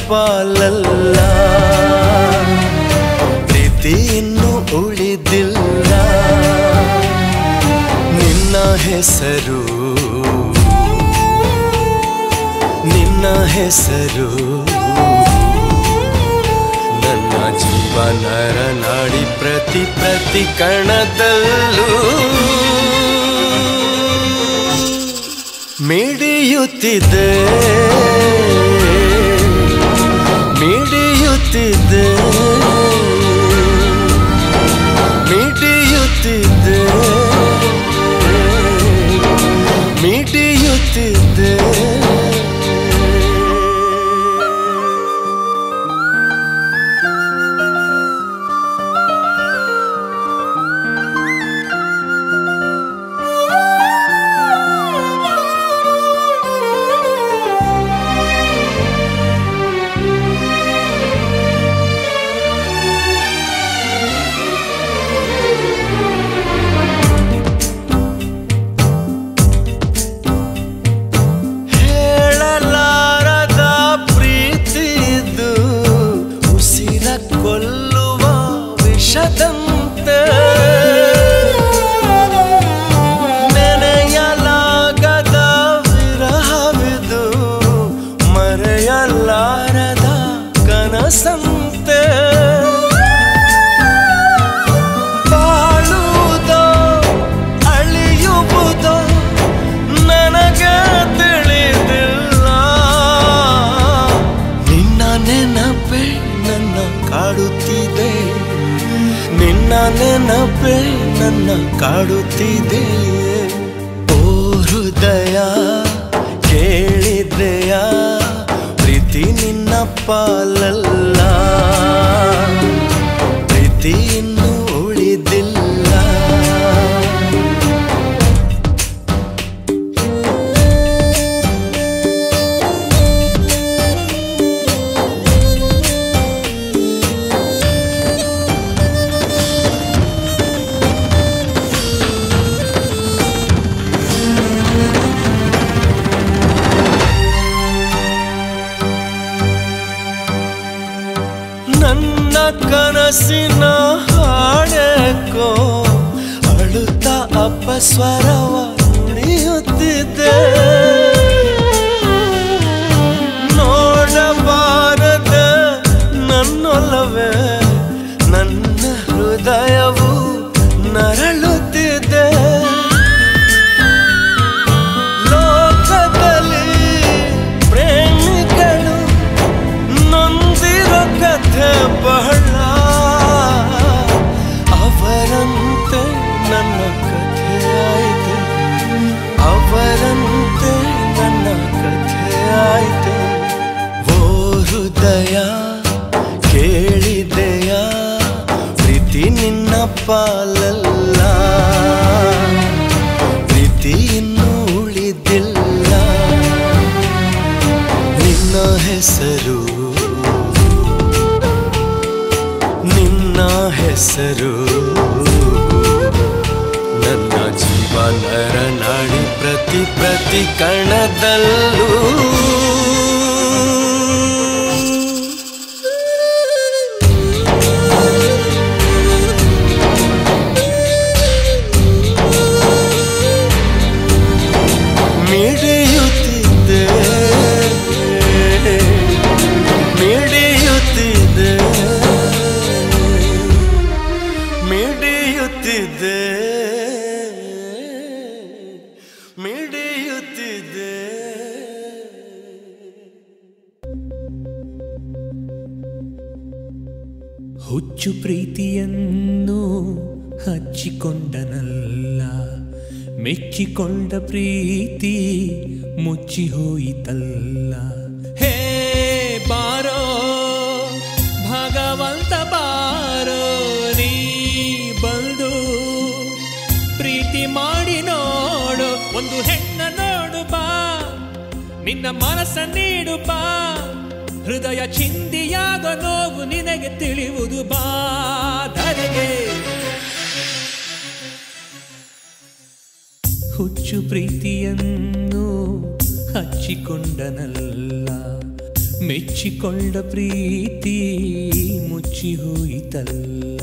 ಪಾಲಲ್ಲ ಪ್ರೀತಿ ಇನ್ನೂ ಉಳಿದಿಲ್ಲ ನಿನ್ನ ಹೆಸರು ನಿನ್ನ ಹೆಸರು ನನ್ನ ಜೀವನರ ನಾಡಿ ಪ್ರತಿ ಪ್ರತಿ ಕಣದಲ್ಲೂ ಮಿಡಿಯುತ್ತಿದೆ ಮಿಡಿಯುತ್ತಿದೆ ಮಿಡಿಯುತ್ತಿದೆ ಮಿಡಿಯುತ್ತಿದೆ ಹೇಳಲಾರದ ಪ್ರೀತಿದು ಉಸಿರ ಕೊಲ್ಲುವ ವಿಷದಂತೆ ನೆನೆಯಲಾಗದ ವಿರಹವಿದು ಮರೆಯಲಾರದ ಕನಸಂತೆ ಬಾಳುವುದೋ ಅಳಿಯುವುದೋ ನನಗೆ ತಿಳಿದಿಲ್ಲ ನಿನ್ನ ನೆನಪೇ ನನ್ನ ಕಾಡುತ್ತಿದೆ ನಿನ್ನ ನೆನಪೇ ನನ್ನ ಕಾಡುತ್ತಿದೆ ಓ ಹೃದಯ ಕೇಳಿದೆಯ ಪ್ರೀತಿ ನಿನ್ನ ಪಾಲಲ್ಲ ಪ್ರೀತಿ ಇನ್ನೂ ಉಳಿದಿಲ್ಲ ನನ್ನ ಕನಸಿನ ಹಾಡೇಕೋ ಅಳುತ್ತ ಅಪಸ್ವರವ ನುಡಿಯುತ್ತಿದ್ದೆ ನೋಡಬಾರದ ನನ್ನೊಲವೇ ನನ್ನ ಹೃದಯವು ನರಳುತ್ತಿದೆ ಲೋಕದಲ್ಲಿ ಪ್ರೇಮಿಗಳು ನೊಂದಿರೋ ಕಥೆ ಬಹಳ ಅವರಂತೆ ನನ್ನ ಕಥೆ ಆಯ್ತೆ ಅವರಂತೆ ನನ್ನ ಕಥೆ ಆಯ್ತೆ ಓ ಹೃದಯ ಕೇಳಿದೆಯ ಪ್ರೀತಿ ನಿನ್ನ ಪಾಲಲ್ಲ ಪ್ರೀತಿ ಇನ್ನೂ ಉಳಿದಿಲ್ಲ ನಿನ್ನ ಹೆಸರು ನಿನ್ನ ಹೆಸರು ನನ್ನ ಜೀವನರ ನಾಡಿ ಪ್ರತಿ ಪ್ರತಿ ಕಣದಲ್ಲೂ ಮಿಡಿಯುತ್ತಿದ್ದೆ ಮಿಡಿಯುತ್ತಿದ್ದೆ ಮಿಡಿಯುತ್ತಿದ್ದೆ ಮಿಡಿಯುತ್ತಿದ್ದೆ ಹುಚ್ಚು ಪ್ರೀತಿಯನ್ನು ಹಚ್ಚಿಕೊಂಡನಲ್ಲ ಮೆಚ್ಚಿಕೊಂಡ ಪ್ರೀತಿ ಮುಚ್ಚಿ ಹೋಯಿತಲ್ಲ ಹೇ ಬಾರೋ ಭಗವಂತ ಬಾರೋ ನೀ ಬಂದು ಪ್ರೀತಿ ಮಾಡಿ ನೋಡು ಒಂದು ಹೆಣ್ಣ ನೋಡು ಬಾ ನಿನ್ನ ಮನಸ್ಸ ನೀಡು ಬಾ ಹೃದಯ ಚಿಂದಿಯಾಗ ನೋವು ನಿನಗೆ ತಿಳಿಯುವುದು ಬಾ ಧರೆಗೆ ಹುಚ್ಚು ಪ್ರೀತಿಯನ್ನು ಹಚ್ಚಿಕೊಂಡನಲ್ಲ ಮೆಚ್ಚಿಕೊಂಡ ಪ್ರೀತಿ ಮುಚ್ಚಿ ಹೋಯಿತಲ್ಲ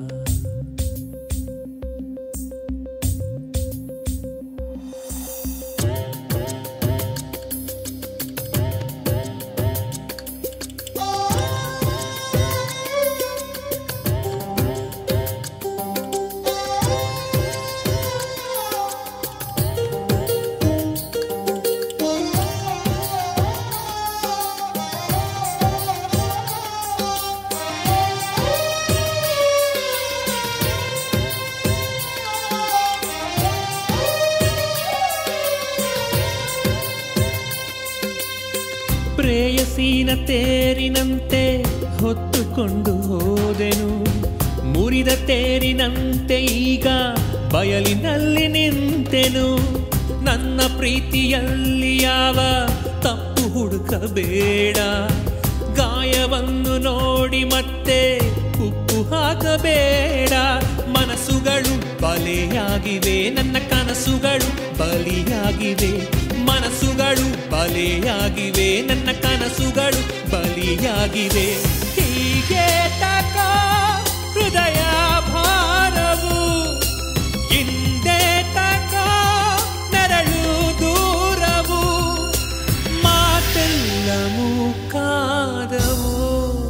ಪ್ರೇಯಸೀನ ತೇರಿನಂತೆ ಹೊತ್ತುಕೊಂಡು ಹೋದೆನು ಮುರಿದ ತೇರಿನಂತೆ ಈಗ ಬಯಲಿನಲ್ಲಿ ನಿಂತೆನು ನನ್ನ ಪ್ರೀತಿಯಲ್ಲಿ ಯಾವ ತಪ್ಪು ಹುಡುಕಬೇಡ ಗಾಯವನ್ನು ನೋಡಿ ಮತ್ತೆ ಉಪ್ಪು ಹಾಕಬೇಡ ಮನಸ್ಸುಗಳು ಬಲೆಯಾಗಿವೆ ನನ್ನ ಕನಸುಗಳು ಬಲಿಯಾಗಿವೆ ಮನಸ್ಸುಗಳು ಬಲಿಯಾಗಿವೆ ನನ್ನ ಕನಸುಗಳು ಬಲಿಯಾಗಿವೆ ಹೀಗೆ ತಕೋ ಹೃದಯ ಭಾರವು ಹಿಂದೆ ತಕೋ ನೆರಳು ದೂರವು ಮಾತೆಲ್ಲ ಮುಖಾದವು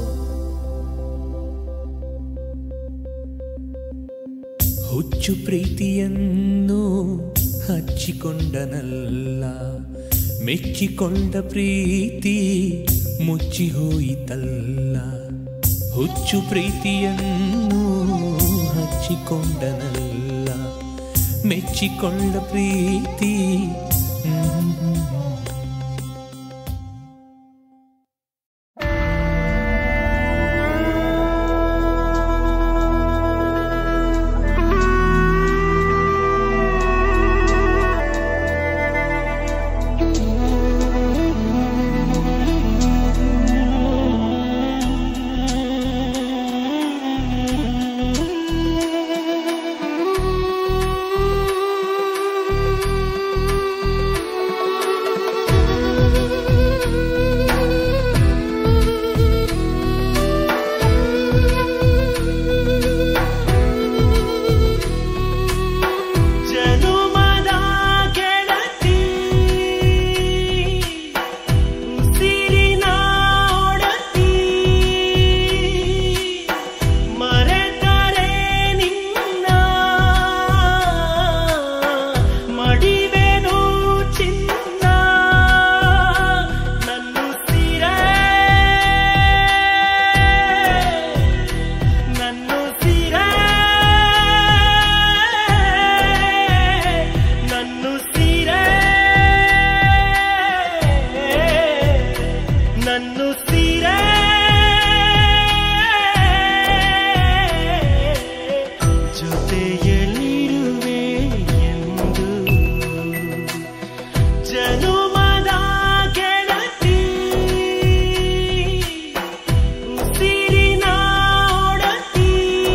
ಹುಚ್ಚು ಪ್ರೀತಿಯನ್ನು ಹಚ್ಚಿಕೊಂಡನಲ್ಲ ಮೆಚ್ಚಿಕೊಂಡ ಪ್ರೀತಿ ಮುಚ್ಚಿ ಹೋಯಿತಲ್ಲ ಹುಚ್ಚು ಪ್ರೀತಿಯನ್ನು ಹಚ್ಚಿಕೊಂಡನಲ್ಲ ಮೆಚ್ಚಿಕೊಂಡ ಪ್ರೀತಿ ಹ್ಮ್. ಜನುಮದ ಗೆಳತಿ ಉಸಿರಿನ ಒಡತಿ ಮರೆತರೆ ನಿನ್ನ ಮಡಿವೆನು ಚಿನ್ನ ನನ್ನುಸಿರೇ ನನ್ನುಸಿರೇ ನನ್ನುಸಿರೇ ನನ್ನುಸಿರೇ ಜೊತೆಯಲ್ಲಿರುವೆ ಎಂದು ಜನುಮದ ಗೆಳತಿ ಉಸಿರಿನ ಒಡತಿ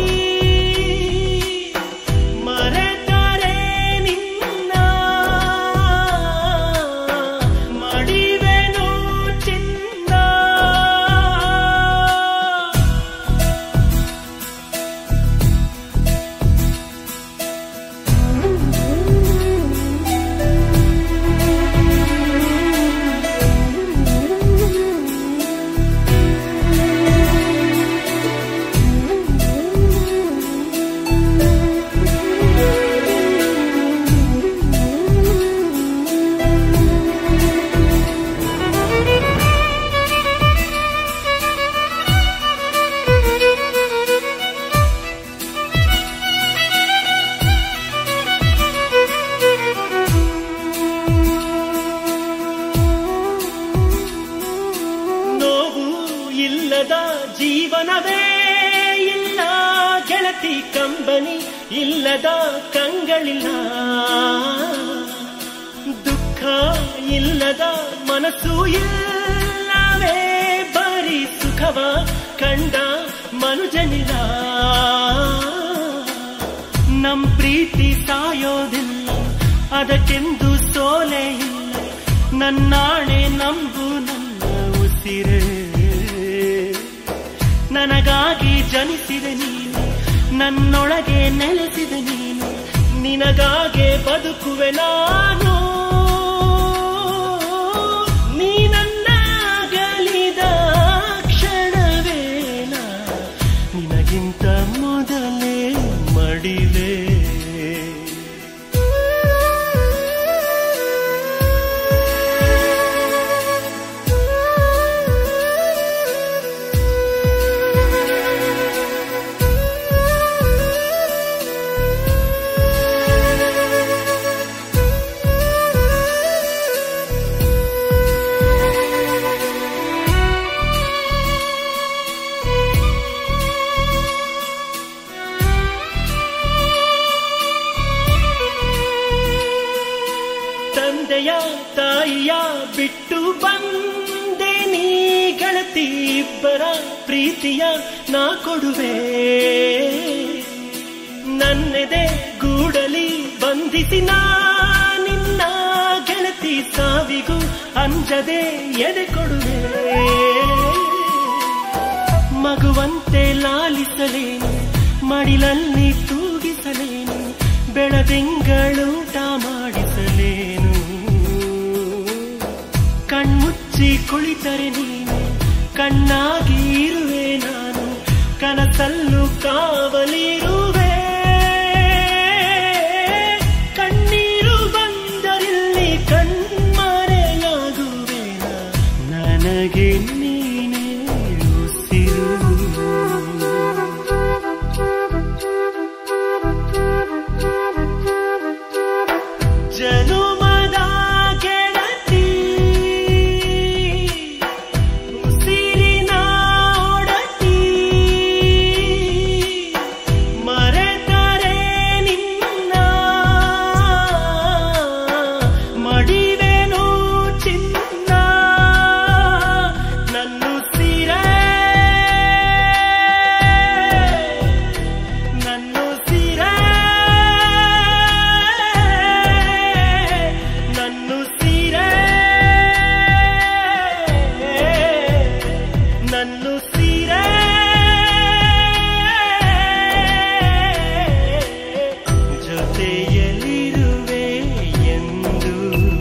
ಮರೆತರೆ ನಿನ್ನ ಮಡಿವೆನು ಚಿನ್ನ ನೋವು ಇಲ್ಲದ ಜೀವನವೇ ಇಲ್ಲ ಗೆಳತಿ ಕಂಬನಿ ಇಲ್ಲದ ಕಂಗಳಿಲ್ಲ ದುಃಖ ಇಲ್ಲದ ಮನಸ್ಸು ಇಲ್ಲವೇ ಬರೀ ಸುಖವ ಕಂಡ ಮನುಜನಿಲ್ಲ ನಮ್ ಪ್ರೀತಿ ಸಾಯೋದಿಲ್ಲ ಅದಕ್ಕೆಂದು ಸೋಲೆ ಇಲ್ಲ ನನ್ನಾಣೆ ನಂಬು ನನ್ನ ಉಸಿರ ಉಸಿರೇ ನನಗಾಗಿ ಜನಿಸಿದೆ ನೀನು ನನ್ನೊಳಗೆ ನೆಲೆಸಿದೆ ನೀನು ನಿನಗಾಗೆ ಬದುಕುವೆ ನಾನು ನೀ ನನ್ನ ಅಗಲಿದ ಕ್ಷಣವೇನ ನಿನಗಿಂತ ಮೊದಲೇ ಮಡಿಲೇ ತಂದೆಯ ತಾಯಿಯ ಬಿಟ್ಟು ಬಂದೆ ನೀ ಗೆಳತಿ ಇಬ್ಬರ ಪ್ರೀತಿಯ ನಾ ಕೊಡುವೆ ನನ್ನೆದೆ ಗೂಡಲಿ ಬಂಧಿಸಿ ನಾ ನಿನ್ನ ಗೆಳತಿ ಸಾವಿಗೂ ಅಂಜದೆ ಎದೆ ಕೊಡುವೆ ಮಗುವಂತೆ ಲಾಲಿಸಲೇನು ಮಡಿಲಲ್ಲಿ ತೂಗಿಸಲೇನು ಬೆಳದಿಂಗಳೂಟ ಮಾಡಿಸಲೇನು ಕಣ್ಮುಚ್ಚಿ ಕುಳಿತರೆ ನೀನು ಕಣ್ಣಾಗಿ ಇರುವೆ ನಾನು ಕನಸಲ್ಲೂ ಕಾವಲಿರುವೆ ಕಣ್ಣೀರು ಬಂದರಿಲ್ಲಿ ಕಣ್ಮರೆಯಾಗುವೆ ನನಗೆ ನೀನೇ ಉಸಿರು ಜನುಮದ ಗೆಳತಿ ಉಸಿರಿನ ಒಡತಿ ಮರೆತರೆ ನಿನ್ನ ಮಡಿವೆನು ಚಿನ್ನ ನನ್ನುಸಿರೇ ನನ್ನುಸಿರೇ ನನ್ನುಸಿರೇ ನನ್ನುಸಿರೇ ಜೊತೆಯಲ್ಲಿರುವೆ ಎಂದು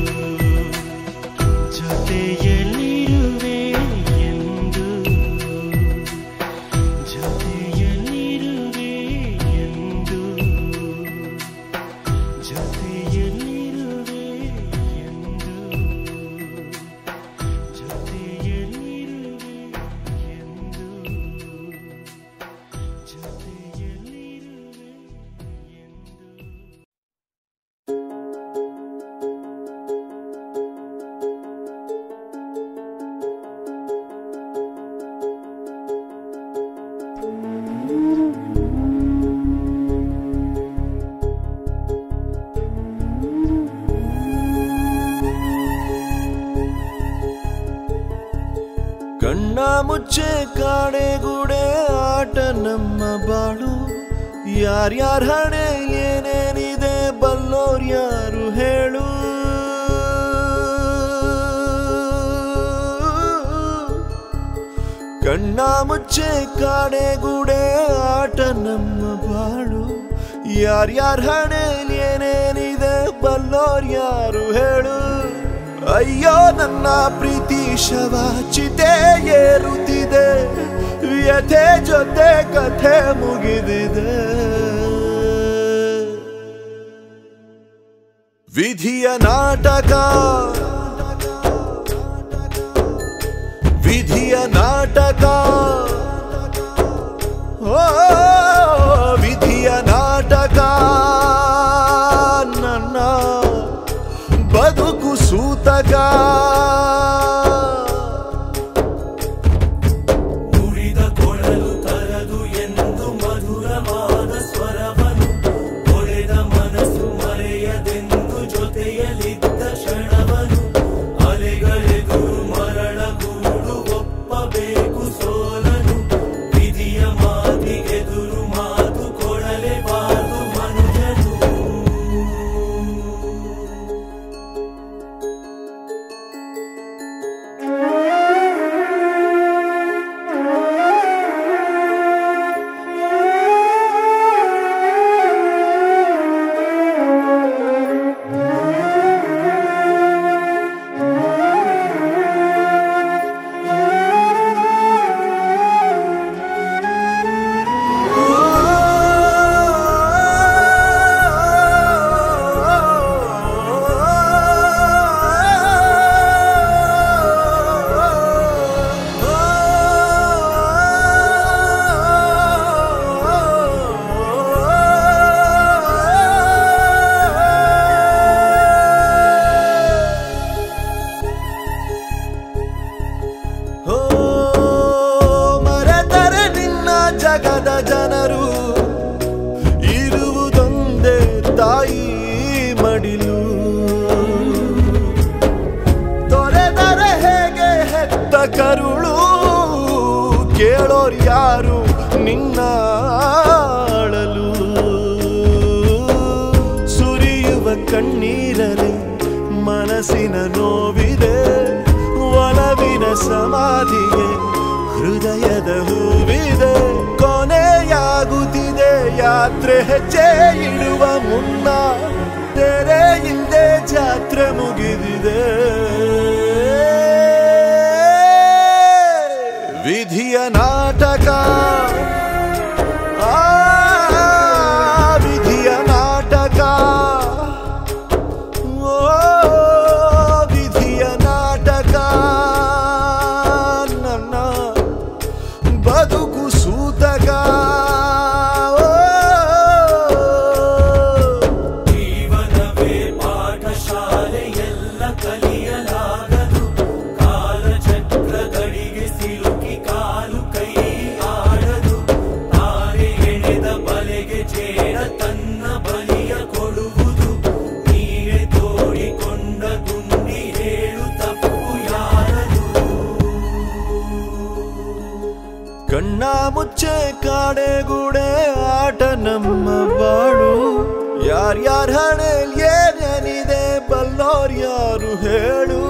ಜೊತೆಯಲ್ಲಿರುವೆ ಎಂದು ಜೊತೆಯಲ್ಲಿರುವೆ ಎಂದು ಜೊತೆಯಲ್ಲಿರುವೆ ಎಂದು ಜೊತೆಯಲ್ಲಿರುವೆ ಎಂದು ಜೊತೆಯಲ್ಲಿರುವೆ ಎಂದು ಕಣ್ಣ ಮುಚ್ಚೆ ಕಾಡೆಗೂಡೆ ಆಟ ನಮ್ಮ ಬಾಳು ಯಾರ್ಯಾರ ಹಣೆ ಏನೇನಿದೆ ಬಲ್ಲೋರ್ ಯಾರು ಹೇಳು ಕಣ್ಣ ಮುಚ್ಚೆ ಕಾಡೆಗೂಡೆ ಆಟ ನಮ್ಮ ಬಾಳು ಯಾರ್ಯಾರ ಹಣೆ ಏನೇನಿದೆ ಬಲ್ಲೋರ್ ಯಾರು ಹೇಳು ಅಯ್ಯೋ ನನ್ನ ಪ್ರೀತಿ ಶವ ಚಿತೆ ಏರುತ್ತಿದೆ ವ್ಯಥೆ ಜೊತೆ ಕಥೆ ಮುಗಿದಿದೆ ವಿಧಿಯ ನಾಟಕ ವಿಧಿಯ ನಾಟಕ ಓ ವಿಧಿಯ ನಾಟಕ ನನ್ನ ಬದುಕು ಸೂತಕ ಮುರಿದ ಕೊಳಲು ತರದು ಎಂದು ಮಧುರವಾದ ಸ್ವರವನು ಹೊಳೆದ ಮನಸ್ಸು ಮರೆಯದೆಂದು ಜೊತೆಯಲಿದ್ದ ಕ್ಷಣವನು ಅಲೆಗಳೆದುರು ಮರಳ ಗೂಡು ಒಪ್ಪಬೇಕು ಸೋಲನು ವಿಧಿಯ ಮಾತಿಗೆದುರು ಮಾತು ಕೊಡಲೇಬಾರದು ಮನುಜನು ಕರುಳು ಕೇಳೋರ್ ಯಾರು ನಿನ್ನ ಆಳಲು ಸುರಿಯುವ ಕಣ್ಣೀರಲಿ ಮನಸ್ಸಿನ ನೋವಿದೆ ಒಲವಿನ ಸಮಾಧಿಗೆ ಹೃದಯದ ಹೂವಿದೆ ಕೊನೆಯಾಗುತ್ತಿದೆ ಯಾತ್ರೆ ಹೆಜ್ಜೆ ಇಡುವ ಮುನ್ನ ತೆರೆ ಹಿಂದೆ ಜಾತ್ರೆ ಮುಗಿದಿದೆ ವಿಧಿಯ ನಾಟಕ ಆ ವಿಧಿಯ ನಾಟಕ ಓ ವಿಧಿಯ ನಾಟಕ ನನ್ನ ಬದುಕು ಸೂತಕ ಓ, ಜೀವನವೇ ಪಾಠಶಾಲೆ ಎಲ್ಲ ಕಲಿಯಲಾಗದು ಕಾಲಚಕ್ರಗಳಿಗೆ ಸಿಲುಕಿ ಕಾಲು ಕೈ ಆಡದು ತಾರೆ ಎಳೆದ ಬಲೆಗೆ ಚೇಡ ತನ್ನ ಬಲಿಯ ಕೊಡುವುದು ನೀನೆ ತೋಡಿಕೊಂಡ ಗುಂಡಿ ಹೇಳು ತಪ್ಪು ಯಾರದು ಕಣ್ಣ ಮುಚ್ಚೆ ಕಾಡೆಗೂಡೆ ಆಟ ನಮ್ಮ ಬಾಳು ಯಾರ್ಯಾರ ಹಣೆಲ್ ಏನೇನಿದೆ ಬಲ್ಲೋರ್ ಯಾರು ಹೇಳು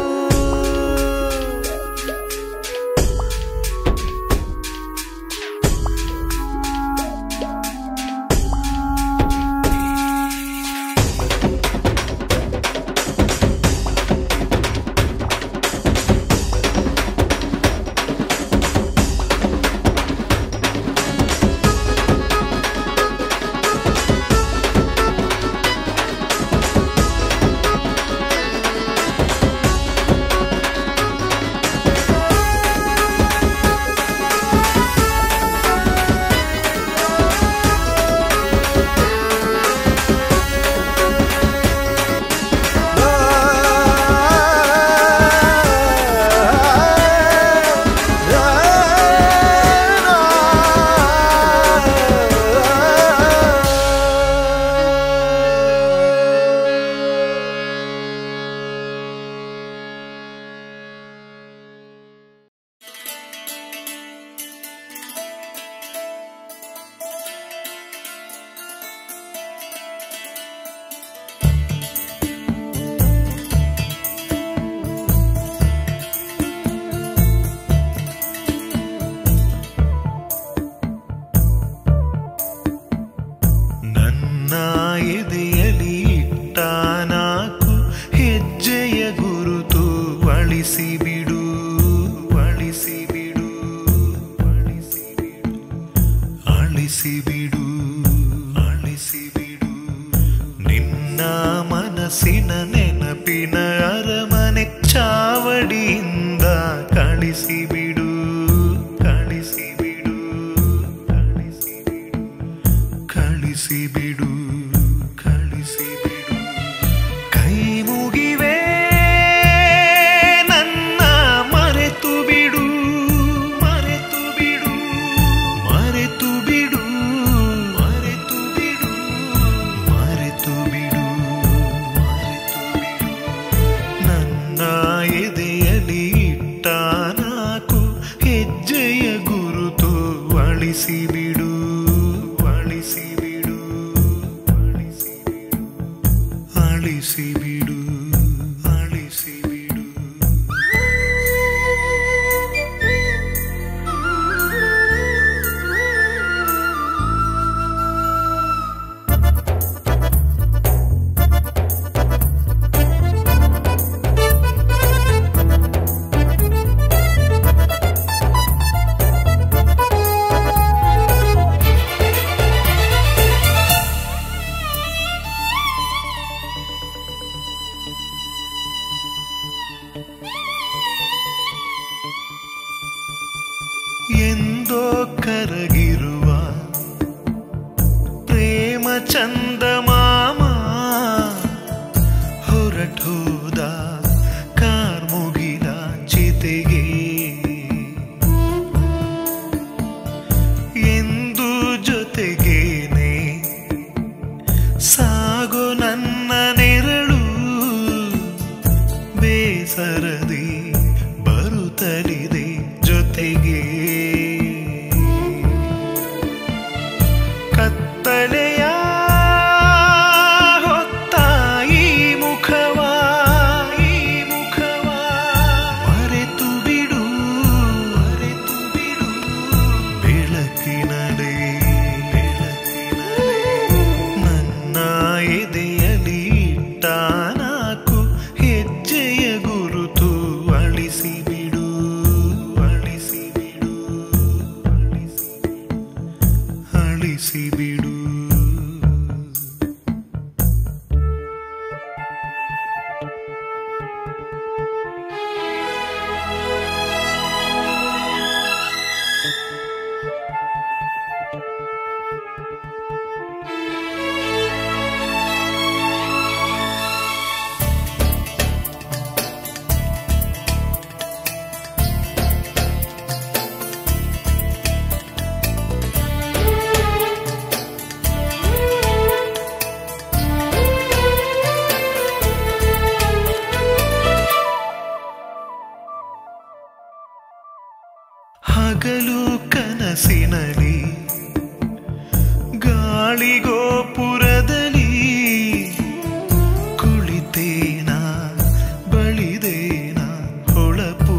ನನ್ನ ಎದೆಯಲಿ ಇಟ್ಟ ನಾಲ್ಕು ಹೆಜ್ಜೆಯ ಗುರುತು ಅಳಿಸಿ ಬಿಡು ಅಳಿಸಿ ಬಿಡು ಅಳಿಸಿ ಬಿಡು ಅಳಿಸಿ ಬಿಡು ಅಳಿಸಿ ಬಿಡು ನಿನ್ನ ಮನಸ್ಸಿನ ನೆನಪಿನ ಅರಮನೆ ಚಾವಡಿಯಿಂದ ಕಳಿಸಿ ಬಿಡು ಕಳಿಸಿ ಬಿಡು ಕಳಿಸಿ ಬಿಡು ಕಳಿಸಿ ಬಿಡು ಕಳಿಸಿ ಬಿಡು ಕೈ ಮುಗಿವೆ ನನ್ನ ಮರೆತು ಬಿಡು ಮರೆತು ಬಿಡು ಮರೆತು ಬಿಡು ಮರೆತು ಬಿಡು ಮರೆತು ಬಿಡು ಮರೆತು ಬಿಡು ನನ್ನ ಎದೆಯಲಿ ಇಟ್ಟ ನಾಲ್ಕು ಹೆಜ್ಜೆಯ ಗುರುತು ಅಳಿಸಿ ಬಿಡು ಅಳಿಸಿ ಬಿಡು ಅಳಿಸಿ ಬಿಡು ಅಳಿಸಿ ಬಿಡು ಅಳಿಸಿ ಬಿಡು ಎಂದೋ ಕರಗಿರುವ ಪ್ರೇಮ ಚಂದ ಮಾಮ ಹೊರಟೋದ ಕಾರ್ಮುಗಿಲ ಚಿತೆಗೆ ಎಂದು ಜೊತೆಗೇನೆ ಸಾಗೋ ನನ್ನ ನೆರಳು ಬೇಸರದಿ ಬರುತ್ತಲೇ ಹಗಲು ಕನಸಿನಲಿ ಗಾಳಿಗೋಪುರದಲ್ಲಿ ಕುಳಿತೇನ ಬಳಿದೇನ ಹೊಳಪು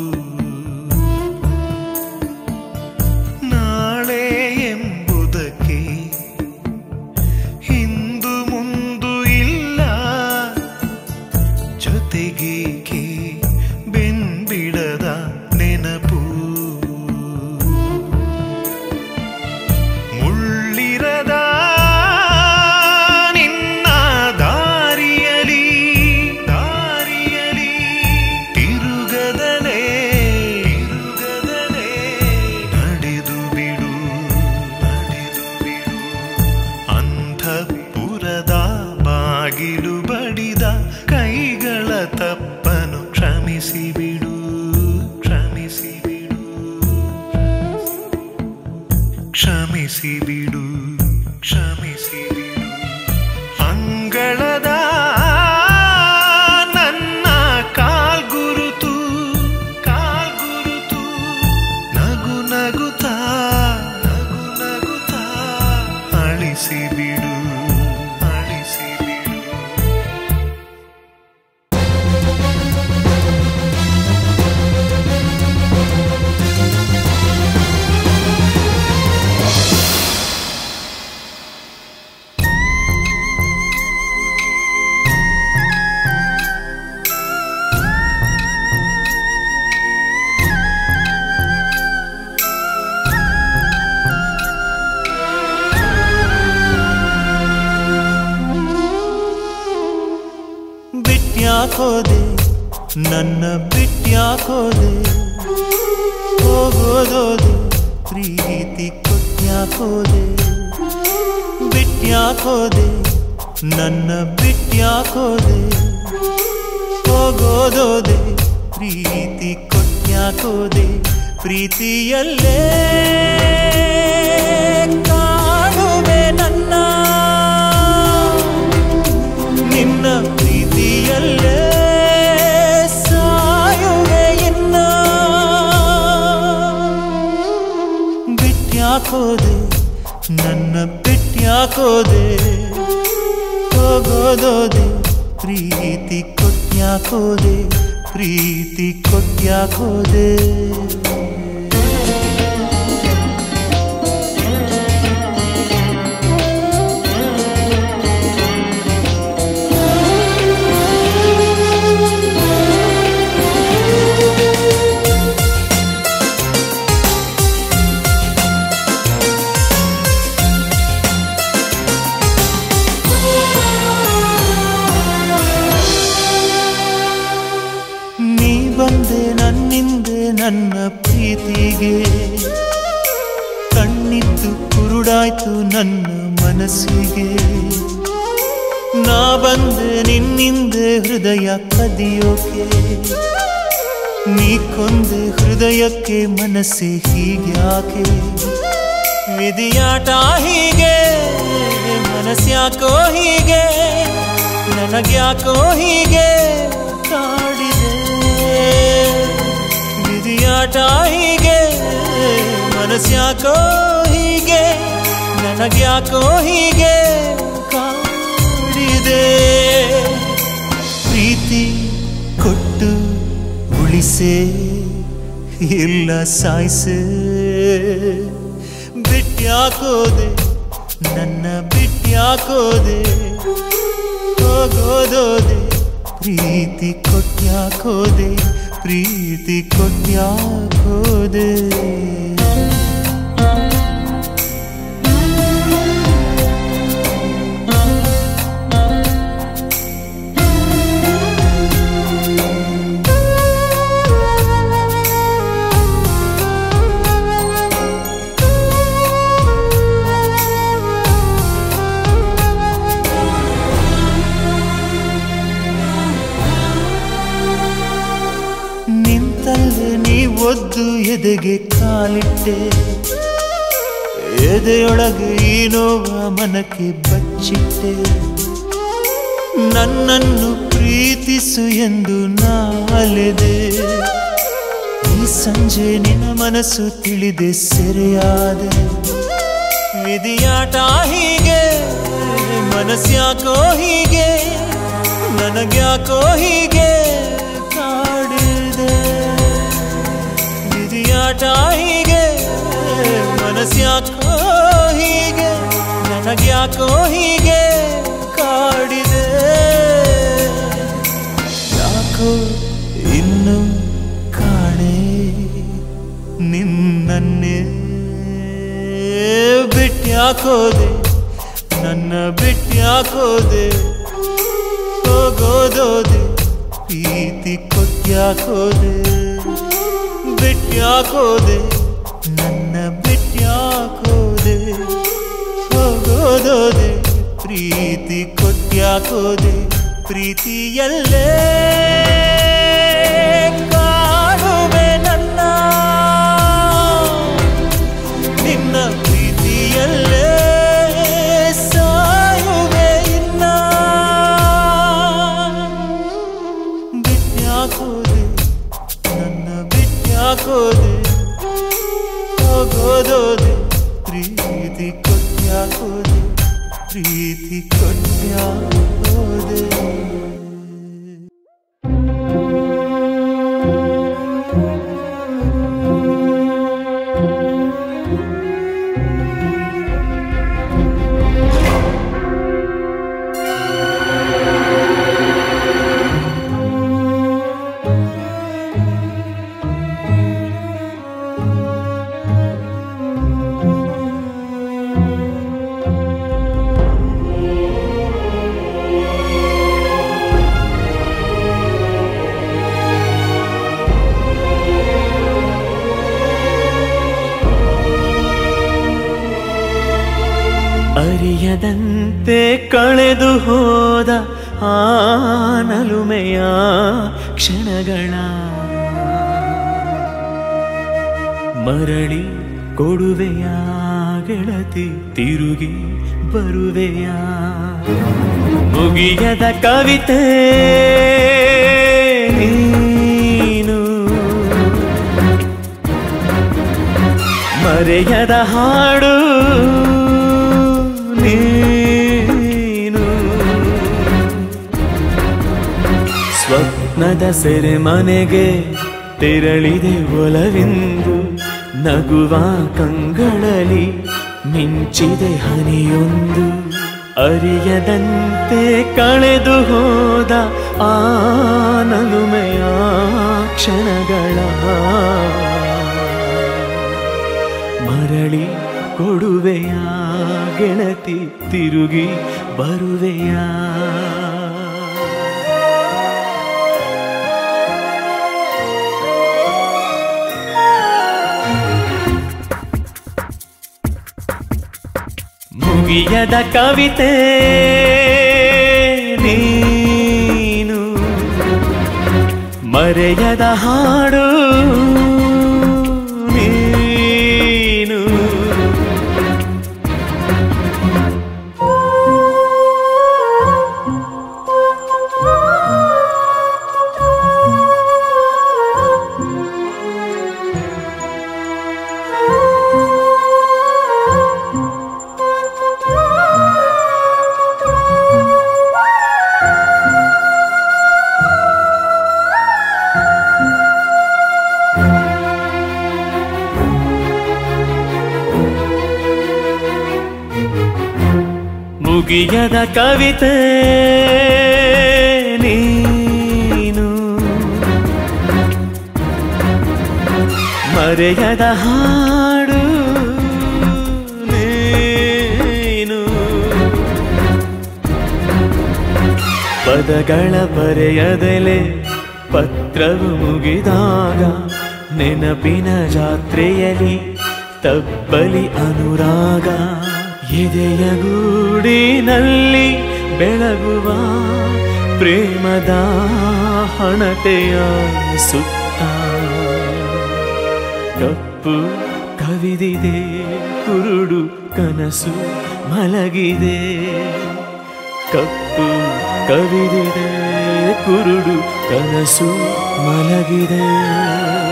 ನಾಳೆ ಎಂಬುದಕ್ಕೆ ಹಿಂದು ಮುಂದು ಇಲ್ಲ ಜೊತೆಗೇಕೆ ಬೆನ್ಬಿಡದ ನೆನಪು ಮುಳ್ಳಿರದ ನಿನ್ನ ದಾರಿಯಲಿ ದಾರಿಯಲಿ ತಿರುಗದಲೇ ತಿರುಗದಲೇ ನಡೆದು ಬಿಡು ನಡೆದು ಬಿಡು ಅಂತಃಪುರದ ಬಾಗಿಲು ಬಡಿದ ಕೈಗಳ ತಪ್ಪನು ಕ್ಷಮಿಸಿ ಬಿಡು ಕ್ಷಮಿಸಿ ಬಿಡು ಕ್ಷಮಿಸಿ ಬಿಡು ಕ್ಷಮಿಸಿ ಬಿಡು ಅಂಗಳದ ನನ್ನ ಕಾಲ್ಗುರುತು ಕಾಲ್ಗುರುತು ನಗು ನಗುತ್ತಾ ನಗು ನಗುತ್ತಾ ಅಳಿಸಿ ಬಿಡು ಅಳಿಸಿ ಬಿಡು ಬಿಟ್ಯಾಕೋದೆ ನನ್ನ ಬಿಟ್ಯಾಕೋದೆ ಹೋಗೋದೋದೆ ಪ್ರೀತಿ ಕೊಟ್ಯಾಕೋದೆ ಬಿಟ್ಯಾಕೋದೆ ನನ್ನ ಬಿಟ್ಯಾಕೋದೆ ಹೋಗೋದೋದೆ ಪ್ರೀತಿ ಕೊಟ್ಯಾಕೋದೆ ಪ್ರೀತಿಯಲ್ಲೇ ಕಾಣುವೆ ನನ್ನ ನಿನ್ನ ಪ್ರೀತಿಯಲ್ಲೇ ಸಾಯುವೆ ಇನ್ನ ಬಿಟ್ಯಾಕೋದೆ ನನ್ನ ಬಿಟ್ಯಾಕೋದೆ ಹೋಗೋದೋದೆ ಪ್ರೀತಿ ಕೊಟ್ಯಾಕೋದೆ ಪ್ರೀತಿ ಕೊಟ್ಯಾಕೋದೆ ನೀ ಬಂದೆ ನನ್ನಿಂದೆ ನನ್ನ ಪ್ರೀತಿಗೆ ಕಣ್ಣಿದ್ದು ಕುರುಡಾಯ್ತು ನನ್ನ ಮನಸ್ಸಿಗೆ ನಾ ಬಂದೆ ನಿನ್ನಿಂದೆ ಹೃದಯ ಕದಿಯೋಕೆ ನೀ ಕೊಂದೆ ಹೃದಯಕ್ಕೆ ಮನಸ್ಸೆ ಹೀಗ್ಯಾಕೆ ವಿಧಿಯಾಟ ಹೀಗೆ ಮನಸ್ಸ್ಯಾಕೋ ಹೀಗೆ ನನಗ್ಯಾಕೋ ಹೀಗೆ ಕಾಡಿದೆ ವಿಧಿಯಾಟ ಹೀಗೆ ಮನಸ್ಸ್ಯಾಕೋ ಹೀಗೆ ನನಗ್ಯಾಕೋ ಹೀಗೆ ಕಾಡಿದೆ ಪ್ರೀತಿ ಕೊಟ್ಟು ಉಳಿಸೆ ಇಲ್ಲ ಸಾಯಿಸೆ ಬಿಟ್ಯಾಕೋದೆ ನನ್ನ ಬಿಟ್ಯಾಕೋದೆ ಹೋಗೋದೋದೆ ಪ್ರೀತಿ ಕೊಟ್ಯಾಕೋದೆ ಪ್ರೀತಿ ಕೊಟ್ಯಾಕೋದೆ ನಿಂತಲ್ಲೇ ನೀ ಒದ್ದು ಎದೆಗೆ ಕಾಲಿಟ್ಟೆ ಎದೆಯೊಳಗೆ ಈ ನೋವ ಮನಕ್ಕೆ ಬಚ್ಚಿಟ್ಟೆ ನನ್ನನ್ನು ಪ್ರೀತಿಸು ಎಂದು ನಾಲೆದೆ ಈ ಸಂಜೆ ನಿನ್ನ ಮನಸ್ಸು ತಿಳಿದೆ ಸೆರೆಯಾದೆ ವಿಧಿಯಾಟ ಹೀಗೆ ಮನಸ್ಸ್ಯಾಕೋ ಹೀಗೆ ನನಗ್ಯಾಕೋ ಹೀಗೆ ಕಾಡಿದೆ ವಿಧಿಯಾಟ ಹೀಗೆ ಮನಸ್ಸ್ಯಾಕೋ ಹೀಗೆ ನನಗ್ಯಾಕೋ ಹೀಗೆ ಕಾಡಿದೆ ಯಾಕೋ ಇನ್ನು ಕಾಣೆ ನಿನ್ನನ್ನೇ ಬಿಟ್ಟ್ಯಾಕೋದೆ ನನ್ನ ಬಿಟ್ಟ್ಯಾಕೋದೆ ಹೋಗೋದೋದೆ ಪ್ರೀತಿ ಕೊಟ್ಟ್ಯಾಕೋದೆ ಬಿಟ್ಟ್ಯಾಕೋದೆ ನನ್ನ ಬಿಟ್ಟ್ಯಾಕೋದೆ ಹೋಗೋದೋದೆ ಪ್ರೀತಿ ಕೊಟ್ಟ್ಯಾಕೋದೆ ಪ್ರೀತಿಯಲ್ಲೇ ಕಾಡುವೆ ನನ್ನ ನಿನ್ನ ಪ್ರೀತಿಯಲ್ಲೇ ಸಾಯುವೆ ಇನ್ನ ಬಿಟ್ಟ್ಯಾಕೋದೆ ನನ್ನ ಬಿಟ್ಟ್ಯಾಕೋದೆ ಹೋಗೋದೋದೆ ಪ್ರೀತಿ ಕೊಟ್ಟ್ಯಾಕೋದೆ ಪ್ರೀತಿ ಕೊಟ್ಟ್ಯಾಕೋದೆ ಅರಿಯದಂತೆ ಕಳೆದು ಹೋದ ಆ ನಲುಮೆಯ ಕ್ಷಣಗಳ ಮರಳಿ ಕೊಡುವೆಯ ಗೆಳತಿ ತಿರುಗಿ ಬರುವೆಯ ಮುಗಿಯದ ಕವಿತೆ ನೀನು ಮರೆಯದ ಹಾಡು ನೀನು ಸ್ವಪ್ನದ ಸೆರೆ ಮನೆಗೆ ತೆರಳಿದೆ ಒಲವಿಂದು ನಗುವ ಕಂಗಳಲ್ಲಿ ಮಿಂಚಿದೆ ಹನಿಯೊಂದು ಅರಿಯದಂತೆ ಕಳೆದು ಹೋದ ಆ ನಲುಮೆಯ ಕ್ಷಣಗಳ ಮರಳಿ ಕೊಡುವೆಯ ಗೆಳತಿ ತಿರುಗಿ ಬರುವೆಯ ಮುಗಿಯದ ಕವಿತೆ ನೀನು ಮರೆಯದ ಹಾಡು ನೀನು ಮುಗಿಯದ ಕವಿತೆ ನೀನು ಮರೆಯದ ಹಾಡು ನೀನು ಪದಗಳ ಬರೆಯದಲೆ ಪತ್ರವು ಮುಗಿದಾಗ ನೆನಪಿನ ಜಾತ್ರೆಯಲ್ಲಿ ತಬ್ಬಲಿ ಅನುರಾಗ ಎದೆಯ ಗೂಡಿನಲ್ಲಿ ಬೆಳಗುವ ಪ್ರೇಮದ ಹಣತೆಯ ಸುತ್ತ ಕಪ್ಪು ಕವಿದಿದೆ ಕುರುಡು ಕನಸು ಮಲಗಿದೆ ಕಪ್ಪು ಕವಿದಿದೆ ಕುರುಡು ಕನಸು ಮಲಗಿದೆ